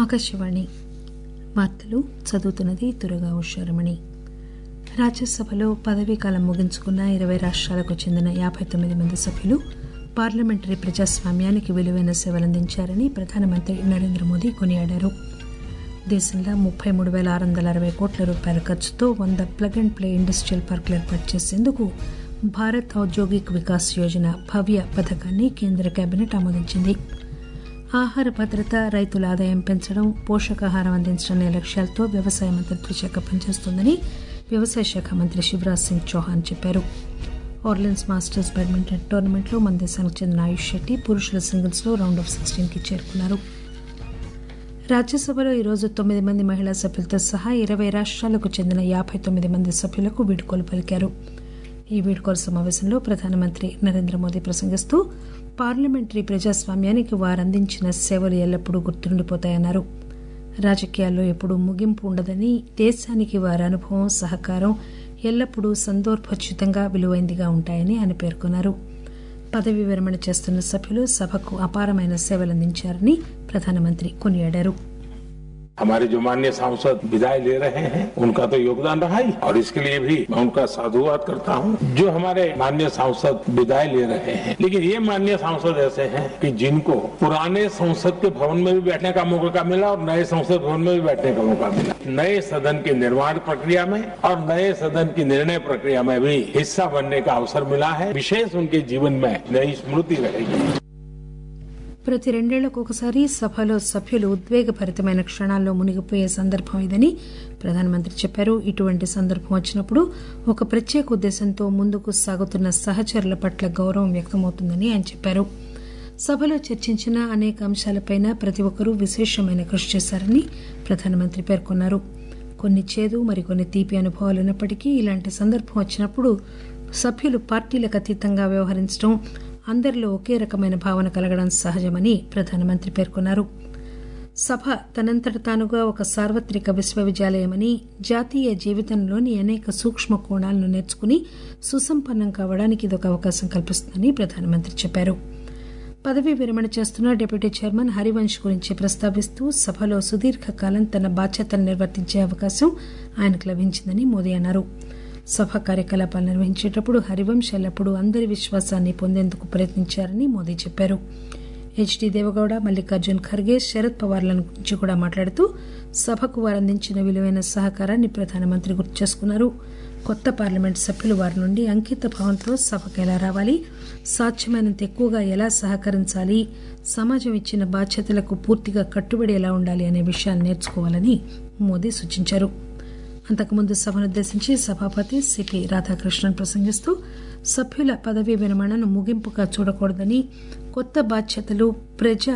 ఆకాశవాణి వార్తలు చదువుతున్నది దుర్గా ఉషారమణి రాజ్యసభలో పదవీకాలం ముగించుకున్న ఇరవై రాష్ట్రాలకు చెందిన యాబై తొమ్మిది మంది సభ్యులు పార్లమెంటరీ ప్రజాస్వామ్యానికి విలువైన సేవలందించారని ప్రధానమంత్రి నరేంద్ర మోదీ కొనియాడారు దేశంలో ముప్పై మూడు పేల ఆరు వందల అరవై కోట్ల రూపాయల ఖర్చుతో వంద ప్లగ్ అండ్ ప్లే ఇండస్ట్రియల్ పార్కులు ఏర్పాటు చేసేందుకు భారత్ ఔద్యోగిక్ వికాస్ యోజన భవ్య పథకాన్ని కేంద్ర కేబినెట్ ఆమోదించింది ఆహార భద్రత రైతుల ఆదాయం పెంచడం పోషకాహారం అందించడం అనే లక్ష్యాలతో వ్యవసాయ మంత్రిత్వ శాఖ పనిచేస్తోందని వ్యవసాయ శాఖ మంత్రి శివరాజ్ సింగ్ చౌహాన్ చెప్పారు ఆర్లెన్స్ మాస్టర్స్ బ్యాడ్మింటన్ టోర్నమెంట్లో మన దేశానికి చెందిన ఆయుష్ శెట్టి పురుషుల సింగిల్స్లో రౌండ్ ఆఫ్ సిక్స్టీన్కి చేరుకున్నారు రాజ్యసభలో ఈరోజు తొమ్మిది మంది మహిళా సభ్యులతో సహా ఇరవై రాష్ట్రాలకు చెందిన యాబై తొమ్మిది మంది సభ్యులకు వీడ్కోలు పలికారు ఈ వీడ్కోలు సమావేశంలో ప్రధానమంత్రి నరేంద్ర మోదీ ప్రసంగిస్తూ పార్లమెంటరీ ప్రజాస్వామ్యానికి వారందించిన సేవలు ఎల్లప్పుడూ గుర్తుండిపోతాయన్నారు రాజకీయాల్లో ఎప్పుడూ ముగింపు ఉండదని దేశానికి వారి అనుభవం సహకారం ఎల్లప్పుడూ సందర్భోచితంగా విలువైందిగా ఉంటాయని ఆయన పేర్కొన్నారు పదవీ విరమణ చేస్తున్న సభ్యులు సభకు అపారమైన సేవలందించారని ప్రధానమంత్రి కొనియాడారు हमारे जो माननीय सांसद विदाई ले रहे हैं उनका तो योगदान रहा ही और इसके लिए भी मैं उनका साधुवाद करता हूं जो हमारे माननीय सांसद विदाई ले रहे हैं लेकिन ये माननीय सांसद ऐसे हैं कि जिनको पुराने संसद के भवन में भी बैठने का मौका मिला और नए संसद भवन में भी बैठने का मौका मिला नए सदन की निर्माण प्रक्रिया में और नए सदन की निर्णय प्रक्रिया में भी हिस्सा बनने का अवसर मिला है विशेष उनके जीवन में नई स्मृति रहेगी ప్రతి రెండేళ్లకు ఒకసారి సభలో సభ్యులు ఉద్వేగభరితమైన క్షణాల్లో మునిగిపోయే సందర్భం ఇదని ప్రధానమంత్రి చెప్పారు ఇటువంటి సందర్భం వచ్చినప్పుడు ఒక ప్రత్యేక ఉద్దేశంతో ముందుకు సాగుతున్న సహచరుల పట్ల గౌరవం వ్యక్తమవుతుందని ఆయన చెప్పారు సభలో చర్చించిన అనేక అంశాలపైన ప్రతి ఒక్కరూ విశేషమైన కృషి చేశారని ప్రధానమంత్రి పేర్కొన్నారు కొన్ని చేదు మరికొన్ని తీపి అనుభవాలు ఉన్నప్పటికీ ఇలాంటి సందర్భం వచ్చినప్పుడు సభ్యులు పార్టీలకు అతీతంగా వ్యవహరించడం అందరిలో ఒకే రకమైన భావన కలగడం సహజమని ప్రధానమంత్రి పేర్కొన్నారు సభ తనంతట తానుగా ఒక సార్వత్రిక విశ్వవిద్యాలయమని జాతీయ జీవితంలోని అనేక సూక్ష్మ కోణాలను నేర్చుకుని సుసంపన్నం కావడానికి ఇదొక అవకాశం కల్పిస్తుందని ప్రధానమంత్రి చెప్పారు పదవీ విరమణ చేస్తున్న డిప్యూటీ చైర్మన్ హరివంశ్ గురించి ప్రస్తావిస్తూ సభలో సుదీర్ఘకాలం తన బాధ్యతను నిర్వర్తించే అవకాశం ఆయనకు లభించిందని మోదీ అన్నారు సభ కార్యకలాపాలు నిర్వహించేటప్పుడు హరివంశ్ ఎల్లప్పుడూ అందరి విశ్వాసాన్ని పొందేందుకు ప్రయత్నించారని మోదీ చెప్పారు హెచ్డి దేవగౌడ మల్లికార్జున్ ఖర్గే శరద్ పవార్ల గురించి కూడా మాట్లాడుతూ సభకు వారందించిన విలువైన సహకారాన్ని ప్రధానమంత్రి గుర్తు చేసుకున్నారు కొత్త పార్లమెంట్ సభ్యులు వారి నుండి అంకిత భావంతో సభకు ఎలా రావాలి సాధ్యమైనంత ఎక్కువగా ఎలా సహకరించాలి సమాజం ఇచ్చిన బాధ్యతలకు పూర్తిగా కట్టుబడి ఎలా ఉండాలి అనే విషయాలు నేర్చుకోవాలని మోదీ సూచించారు అంతకుముందు సభనుద్దేశించి సభాపతి సిపి రాధాకృష్ణన్ ప్రసంగిస్తూ సభ్యుల పదవీ విరమణను ముగింపుగా చూడకూడదని కొత్త బాధ్యతలు ప్రజా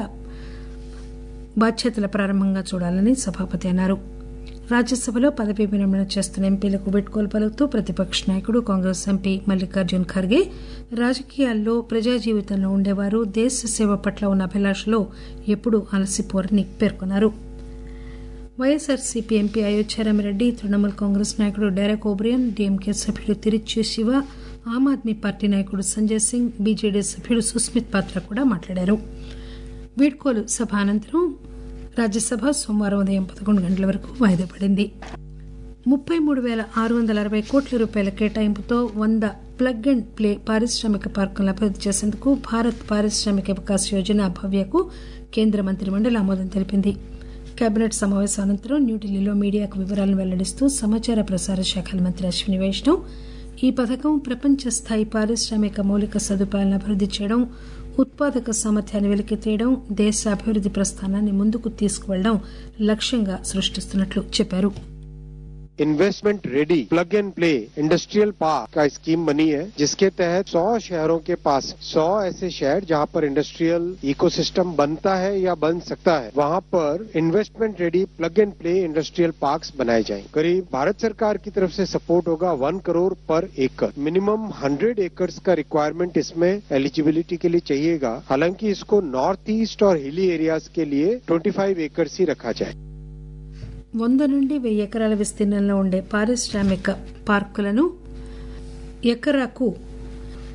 బాధ్యతల ప్రారంభంగా చూడాలని సభాపతి అన్నారు రాజ్యసభలో పదవీ విరమణ చేస్తున్న ఎంపీలకు వీడ్కోలు పలుకుతూ ప్రతిపక్ష నాయకుడు కాంగ్రెస్ ఎంపీ మల్లికార్జున్ ఖర్గే రాజకీయాల్లో ప్రజా జీవితంలో ఉండేవారు దేశ సేవ పట్ల ఉన్న అభిలాషలో ఎప్పుడూ అలసిపోరని పేర్కొన్నారు వైఎస్ఆర్సీపీ ఎంపీ అయోధ్యారామిరెడ్డి తృణమూల్ కాంగ్రెస్ నాయకుడు డెరెక్ ఓబ్రియన్ డీఎంకే సభ్యుడు తిరుచి శివ ఆమ్ ఆద్మీ పార్టీ నాయకుడు సంజయ్ సింగ్ బీజేడీ సభ్యుడు సుస్మిత్ పాత్ర కూడా మాట్లాడారు వీడ్కోలు సభ అనంతరం రాజ్యసభ సోమవారం ఉదయం పదకొండు గంటల వరకు వాయిదా పడింది ముప్పై మూడు పేల ఆరు వందల అరవై కోట్ల రూపాయల కేటాయింపుతో వంద ప్లగ్ అండ్ ప్లే పారిశ్రామిక పార్కులను అభివృద్ది చేసేందుకు భారత్ పారిశ్రామిక వికాస్ యోజన భవ్యకు కేంద్ర మంత్రిమండలి ఆమోదం తెలిపింది కేబినెట్ సమావేశం అనంతరం న్యూఢిల్లీలో మీడియాకు వివరాలను వెల్లడిస్తూ సమాచార ప్రసార శాఖల మంత్రి అశ్విని వైష్ణవ్ ఈ పథకం ప్రపంచ స్థాయి పారిశ్రామిక మౌలిక సదుపాయాలను అభివృద్ది చేయడం ఉత్పాదక సామర్థ్యాన్ని వెలికితీయడం దేశ అభివృద్ది ప్రస్థానాన్ని ముందుకు తీసుకువెళ్లడం లక్ష్యంగా సృష్టిస్తున్నట్లు చెప్పారు investment ready plug and play industrial park का स्कीम बनी है जिसके तहत 100 शहरों के पास 100 ऐसे शहर जहां पर इंडस्ट्रियल इकोसिस्टम बनता है या बन सकता है वहां पर investment ready plug and play industrial parks बनाए जाएंगे करीब भारत सरकार की तरफ से सपोर्ट होगा वन करोड़ पर एकड़ मिनिमम हंड्रेड एकर्स का रिक्वायरमेंट इसमें एलिजिबिलिटी के लिए चाहिएगा हालांकि इसको नॉर्थ ईस्ट और हिली एरियाज के लिए 25 एकर्स ही रखा जाए వంద నుండి వెయ్యి ఎకరాల విస్తీర్ణంలో ఉండే పారిశ్రామిక పార్కులను ఎకరాకు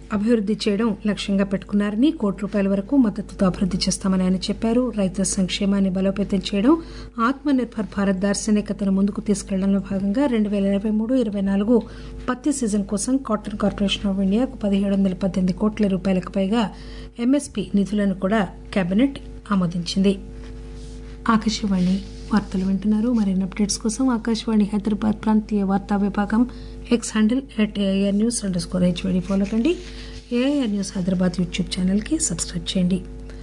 అభివృద్ది చేయడం లక్ష్యంగా పెట్టుకున్నారని కోటి రూపాయల వరకు మద్దతుతో అభివృద్ది చేస్తామని ఆయన చెప్పారు రైతుల సంక్షేమాన్ని బలోపేతం చేయడం ఆత్మ నిర్భర్ భారత్ దార్శనికతను ముందుకు తీసుకెళ్లడంలో భాగంగా రెండు పేల ఇరవై మూడు ఇరవై నాలుగు పత్తి సీజన్ కోసం కాటన్ కార్పొరేషన్ ఆఫ్ ఇండియాకు పదిహేడు వందల పద్దెనిమిది కోట్ల రూపాయలకు పైగా ఎంఎస్పీ నిధులను కూడా కేబినెట్ ఆమోదించింది ఆకాశవాణి వార్తలు వింటున్నారు మరిన్ని అప్డేట్స్ కోసం ఆకాశవాణి హైదరాబాద్ ప్రాంతీయ వార్తా విభాగం X handle at AIR news underscore HYD follow కండి ఏఐఆర్ న్యూస్ హైదరాబాద్ యూట్యూబ్ ఛానల్కి సబ్స్క్రైబ్ చేయండి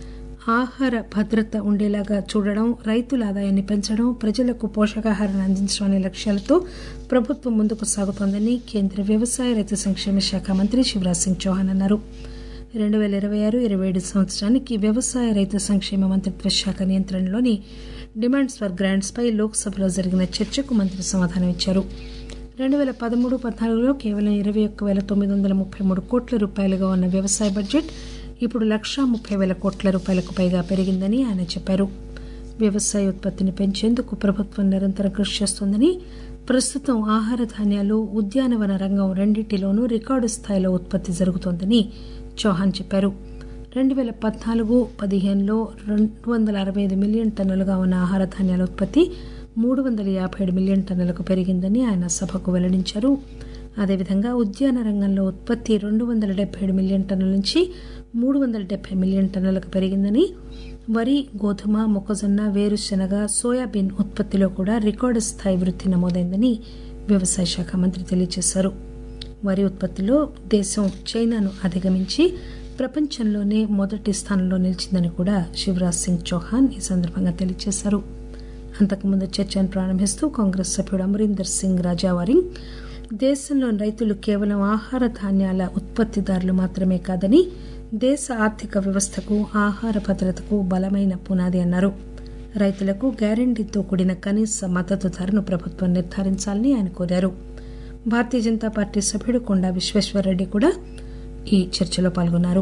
ఆహార భద్రత ఉండేలాగా చూడడం రైతుల ఆదాయాన్ని పెంచడం ప్రజలకు పోషకాహారాన్ని అందించడం అనే లక్ష్యాలతో ప్రభుత్వం ముందుకు సాగుతోందని కేంద్ర వ్యవసాయ రైతు సంక్షేమ శాఖ మంత్రి శివరాజ్ సింగ్ చౌహాన్ అన్నారు రెండు పేల ఇరవై ఆరు ఇరవై ఏడు సంవత్సరానికి వ్యవసాయ రైతు సంక్షేమ మంత్రిత్వ శాఖ నియంత్రణలోని డిమాండ్స్ ఫర్ గ్రాంట్స్ పై లోక్సభలో జరిగిన చర్చకు మంత్రి సమాధానం ఇచ్చారు రెండు పేల పదమూడు పద్నాలుగులో కేవలం ఇరవై ఒక్క పేల తొమ్మిది వందల ముప్పై మూడు కోట్ల రూపాయలుగా ఉన్న వ్యవసాయ బడ్జెట్ ఇప్పుడు లక్షా ముప్పై వేల కోట్ల రూపాయలకు పైగా పెరిగిందని ఆయన చెప్పారు వ్యవసాయ ఉత్పత్తిని పెంచేందుకు ప్రభుత్వం నిరంతరం కృషి చేస్తోందని ప్రస్తుతం ఆహార ధాన్యాలు ఉద్యానవన రంగం రెండింటిలోనూ రికార్డు స్థాయిలో ఉత్పత్తి జరుగుతోందని చౌహాన్ చెప్పారు రెండు పేల పద్నాలుగు పదిహేనులో రెండు వందల అరవై ఐదు మిలియన్ టన్నులుగా ఉన్న ఆహార ధాన్యాల ఉత్పత్తి మూడు వందల యాభై ఏడు మిలియన్ టన్నులకు పెరిగిందని ఆయన సభకు వెల్లడించారు అదేవిధంగా ఉద్యాన రంగంలో ఉత్పత్తి రెండు వందల డెబ్బై ఏడు మిలియన్ టన్నుల నుంచి మూడు వందల డెబ్బై మిలియన్ టన్నులకు పెరిగిందని వరి గోధుమ మొక్కజొన్న వేరుశెనగ సోయాబీన్ ఉత్పత్తిలో కూడా రికార్డు స్థాయి వృద్ధి నమోదైందని వ్యవసాయ శాఖ మంత్రి తెలియజేశారు వరి ఉత్పత్తిలో దేశం చైనాను అధిగమించి ప్రపంచంలోనే మొదటి స్థానంలో నిలిచిందని కూడా శివరాజ్ సింగ్ చౌహాన్ ఈ సందర్భంగా తెలియజేశారు అంతకుముందు చర్చను ప్రారంభిస్తూ కాంగ్రెస్ సభ్యుడు అమరీందర్ సింగ్ రాజావారింగ్ దేశంలోని రైతులు కేవలం ఆహార ధాన్యాల ఉత్పత్తిదారులు మాత్రమే కాదని దేశ ఆర్థిక వ్యవస్థకు ఆహార భద్రతకు బలమైన పునాది అన్నారు రైతులకు గ్యారంటీతో కూడిన కనీస మద్దతు ధరను ప్రభుత్వం నిర్ధారించాలని ఆయన కోరారు భారతీయ జనతా పార్టీ సభ్యుడు కొండా విశ్వేశ్వరరెడ్డి కూడా ఈ చర్చలో పాల్గొన్నారు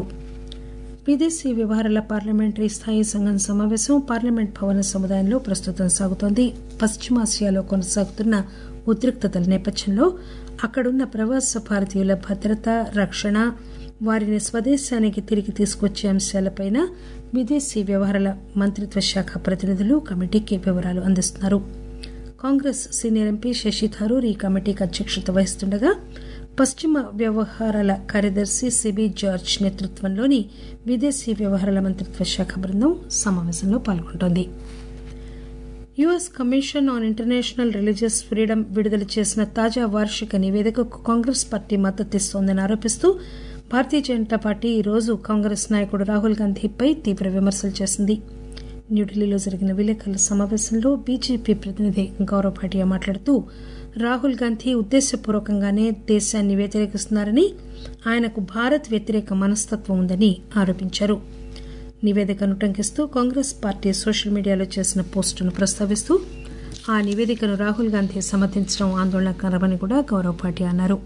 విదేశీ వ్యవహారాల పార్లమెంటరీ స్థాయి సంఘం సమావేశం పార్లమెంట్ భవన సముదాయంలో ప్రస్తుతం సాగుతోంది పశ్చిమాసియాలో కొనసాగుతున్న ఉద్రిక్తతల నేపథ్యంలో అక్కడున్న ప్రవాస భారతీయుల భద్రత రక్షణ వారిని స్వదేశానికి తిరిగి తీసుకొచ్చే అంశాలపైన విదేశీ వ్యవహారాల మంత్రిత్వ శాఖ ప్రతినిధులు కమిటీకి వివరాలు అందిస్తున్నారు కాంగ్రెస్ సీనియర్ ఎంపీ శశి థరూర్ ఈ కమిటీకి అధ్యక్షత వహిస్తుండగా పశ్చిమ వ్యవహారాల కార్యదర్శి సిబి జార్జ్ నేతృత్వంలోని విదేశీ వ్యవహారాల మంత్రిత్వ శాఖ బృందం సమావేశంలో పాల్గొంటోంది US Commission on International Religious Freedom విడుదల చేసిన తాజా వార్షిక నివేదికకు కాంగ్రెస్ పార్టీ మద్దతిస్తోందని ఆరోపిస్తూ భారతీయ జనతా పార్టీ ఈరోజు కాంగ్రెస్ నాయకుడు రాహుల్ గాంధీపై తీవ్ర విమర్శలు చేసింది న్యూఢిల్లీలో జరిగిన విలేకరుల సమావేశంలో బీజేపీ ప్రతినిధి గౌరవ్ భాటియా మాట్లాడుతూ రాహుల్ గాంధీ ఉద్దేశపూర్వకంగానే దేశాన్ని వ్యతిరేకిస్తున్నారని ఆయనకు భారత్ వ్యతిరేక మనస్తత్వం ఉందని ఆరోపించారు నివేదికను టంకిస్తూ కాంగ్రెస్ పార్టీ సోషల్ మీడియాలో చేసిన పోస్టును ప్రస్తావిస్తూ ఆ నివేదికను రాహుల్ గాంధీ సమర్థించడం ఆందోళనకరమని కూడా గౌరవ్ భాటియా అన్నారు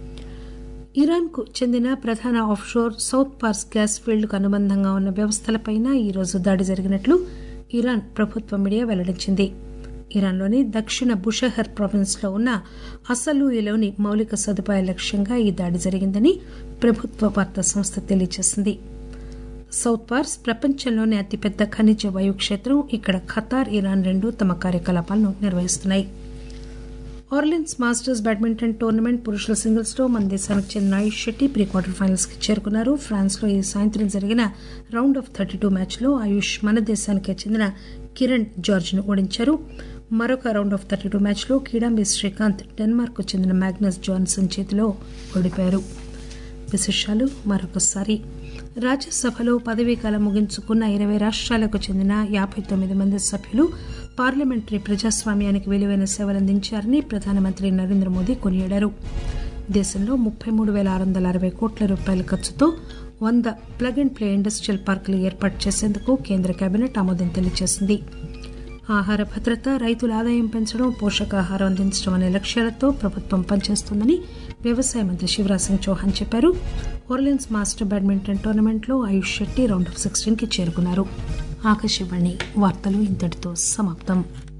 ఇరాన్ కు చెందిన ప్రధాన offshore South Pars gas field కు అనుబంధంగా ఉన్న వ్యవస్థలపైన ఈరోజు దాడి జరిగినట్లు ఇరాన్ ప్రభుత్వ మీడియా వెల్లడించింది ఇరాన్లోని దక్షిణ బుషహర్ ప్రావిన్స్ లో ఉన్న అసలూయిలోని మౌలిక సదుపాయాల లక్ష్యంగా ఈ దాడి జరిగిందని ప్రభుత్వ వార్తా సంస్థ తెలియజేసింది సౌత్ పార్స్ ప్రపంచంలోనే అతిపెద్ద ఖనిజ వాయు క్షేత్రం ఇక్కడ ఖతార్ ఇరాన్ రెండు తమ కార్యకలాపాలను నిర్వహిస్తున్నాయి ఆర్లిన్స్ మాస్టర్స్ బ్యాడ్మింటన్ టోర్నమెంట్ పురుషుల సింగిల్స్ లో మన దేశానికి చెందిన Ayush Shetty pre quarter finals కి చేరుకున్నారు ఫ్రాన్స్ లో ఈ సాయంత్రం జరిగిన round of thirty two match లో ఆయుష్ మన దేశానికే చెందిన కిరణ్ జార్జ్ ను ఓడించారు మరొక round of thirty two match లో కిడాంబి శ్రీకాంత్ డెన్మార్క్ కు చెందిన మ్యాగ్నస్ జాన్సన్ చేతిలో ఓడిపోయారు విశేషాలు మరొకసారి రాజ్యసభలో పదవీకాలం ముగించుకున్న ఇరవై రాష్ట్రాలకు చెందిన యాభై తొమ్మిది మంది సభ్యులు పార్లమెంటరీ ప్రజాస్వామ్యానికి విలువైన సేవలందించారని ప్రధానమంత్రి నరేంద్ర మోదీ కొనియాడారు దేశంలో ముప్పై మూడు వేల ఆరు వందల అరవై కోట్ల రూపాయల ఖర్చుతో వంద ప్లగ్ అండ్ ప్లే ఇండస్ట్రియల్ పార్కులు ఏర్పాటు చేసేందుకు కేంద్ర కేబినెట్ ఆమోదం తెలియజేసింది ఆహార భద్రత రైతుల ఆదాయం పెంచడం పోషకాహారం అందించడం అనే లక్ష్యాలతో ప్రభుత్వం పనిచేస్తోందని వ్యవసాయ మంత్రి శివరాజ్ సింగ్ చౌహాన్ చెప్పారు ఓర్లిన్స్ మాస్టర్ బ్యాడ్మింటన్ టోర్నమెంట్లో Ayush Shetty round of sixteen కి చేరుకున్నారు ఆకాశవాణి వార్తలు ఇంతటితో సమాప్తం